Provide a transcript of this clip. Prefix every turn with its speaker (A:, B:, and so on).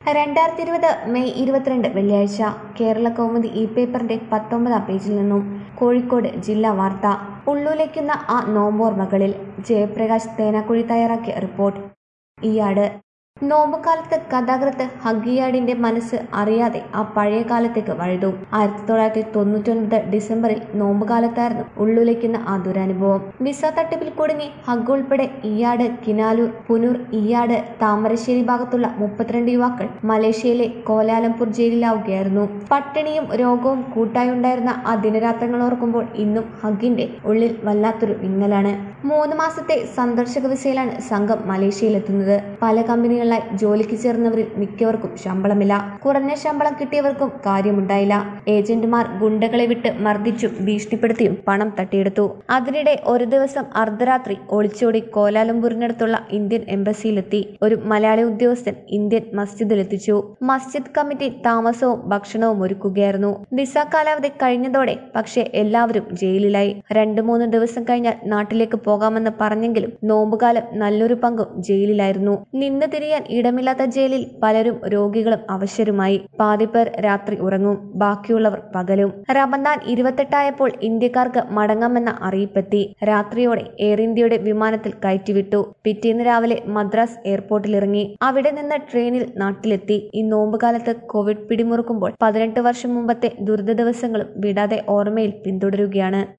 A: രണ്ടായിരത്തി ഇരുപത് മെയ് ഇരുപത്തിരണ്ട് വെള്ളിയാഴ്ച കേരള കൗമുദി ഇ പേപ്പറിന്റെ പത്തൊമ്പതാം പേജിൽ നിന്നും കോഴിക്കോട് ജില്ലാ വാർത്ത ഉള്ളുലയ്ക്കുന്ന ആ നോമ്പോർമകളിൽ ജയപ്രകാശ് തേനാക്കുഴി തയ്യാറാക്കിയ റിപ്പോർട്ട് ഈയാട് നോമ്പുകാലത്ത് കഥാകൃത്ത് ഹഗിയാടിന്റെ മനസ്സ് അറിയാതെ ആ പഴയ കാലത്തേക്ക് വഴുതു ആയിരത്തി തൊള്ളായിരത്തി തൊണ്ണൂറ്റൊൻപത് ഡിസംബറിൽ നോമ്പുകാലത്തായിരുന്നു ഉള്ളുലയ്ക്കുന്ന ആ ദുരനുഭവം വിസ തട്ടിപ്പിൽ കുടുങ്ങി ഹഗ് ഉൾപ്പെടെ ഈയാട് കിനാലൂർ പുനൂർ ഈയാട് താമരശ്ശേരി ഭാഗത്തുള്ള മുപ്പത്തിരണ്ട് യുവാക്കൾ മലേഷ്യയിലെ കോലാലംപൂർ ജയിലിലാവുകയായിരുന്നു പട്ടിണിയും രോഗവും കൂട്ടായുണ്ടായിരുന്ന ആ ദിനരാത്രങ്ങൾ ഓർക്കുമ്പോൾ ഇന്നും ഹഗിന്റെ ഉള്ളിൽ വല്ലാത്തൊരു വിങ്ങലാണ് മൂന്ന് മാസത്തെ സന്ദർശക വിസയിലാണ് സംഘം മലേഷ്യയിലെത്തുന്നത് പല കമ്പനികളിലായി ജോലിക്ക് ചേർന്നവരിൽ മിക്കവർക്കും ശമ്പളമില്ല കുറഞ്ഞ ശമ്പളം കിട്ടിയവർക്കും കാര്യമുണ്ടായില്ല ഏജന്റുമാർ ഗുണ്ടകളെ വിട്ട് മർദ്ദിച്ചും ഭീഷണിപ്പെടുത്തിയും പണം തട്ടിയെടുത്തു അതിനിടെ ഒരു ദിവസം അർദ്ധരാത്രി ഒളിച്ചോടി കോലാലംപൂരിനടുത്തുള്ള ഇന്ത്യൻ എംബസിയിലെത്തി ഒരു മലയാളി ഉദ്യോഗസ്ഥൻ ഇന്ത്യൻ മസ്ജിദിലെത്തിച്ചു മസ്ജിദ് കമ്മിറ്റി താമസവും ഭക്ഷണവും ഒരുക്കുകയായിരുന്നു വിസ കാലാവധി കഴിഞ്ഞതോടെ പക്ഷേ എല്ലാവരും ജയിലിലായി രണ്ടു മൂന്ന് ദിവസം കഴിഞ്ഞാൽ നാട്ടിലേക്ക് പോകാമെന്ന് പറഞ്ഞെങ്കിലും നോമ്പുകാലം നല്ലൊരു പങ്കും ജയിലിലായിരുന്നു നിന്ന് തിരിയാൻ ഇടമില്ലാത്ത ജയിലിൽ പലരും രോഗികളും അവശരുമായി പാതിപ്പേർ രാത്രി ഉറങ്ങും ബാക്കിയുള്ളവർ പകലും റമദാൻ ഇരുപത്തെട്ടായപ്പോൾ ഇന്ത്യക്കാർക്ക് മടങ്ങാമെന്ന അറിയിപ്പെത്തി രാത്രിയോടെ എയർ ഇന്ത്യയുടെ വിമാനത്തിൽ കയറ്റിവിട്ടു പിറ്റേന്ന് രാവിലെ മദ്രാസ് എയർപോർട്ടിലിറങ്ങി അവിടെ നിന്ന് ട്രെയിനിൽ നാട്ടിലെത്തി ഈ നോമ്പുകാലത്ത് കോവിഡ് പിടിമുറുക്കുമ്പോൾ പതിനെട്ട് വർഷം മുമ്പത്തെ ദുരിത ദിവസങ്ങളും വിടാതെ ഓർമ്മയിൽ പിന്തുടരുകയാണ്